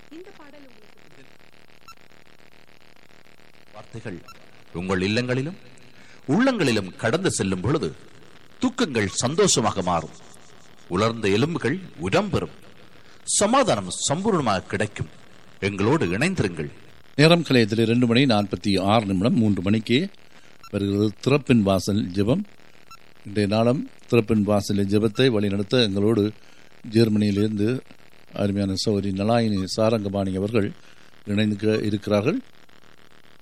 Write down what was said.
இந்த பாடல் உங்களுக்கு வார்த்தைகள் உங்கள் இல்லங்களிலும் உள்ளங்களிலும் கடந்து செல்லும் பொழுது தூக்கங்கள் சந்தோஷமாக மாறும் உலர்ந்த எலும்புகள் உரம் பெறும் சமாதானம் சம்பூர்ணமாக கிடைக்கும் எங்களோடு இணைந்திருங்கள் நேரம் கலையத்தில் இரண்டு மணி நாற்பத்தி ஆறு நிமிடம் மூன்று மணிக்கு வருகிறது திறப்பின் வாசல் ஜெபம் இன்றைய நாளும் திறப்பின் வாசல் ஜெபத்தை வழிநடத்த எங்களோடு ஜெர்மனியிலிருந்து அருமையான சௌரி நலாயினி சாரங்கபாணி அவர்கள் இணைந்து இருக்கிறார்கள்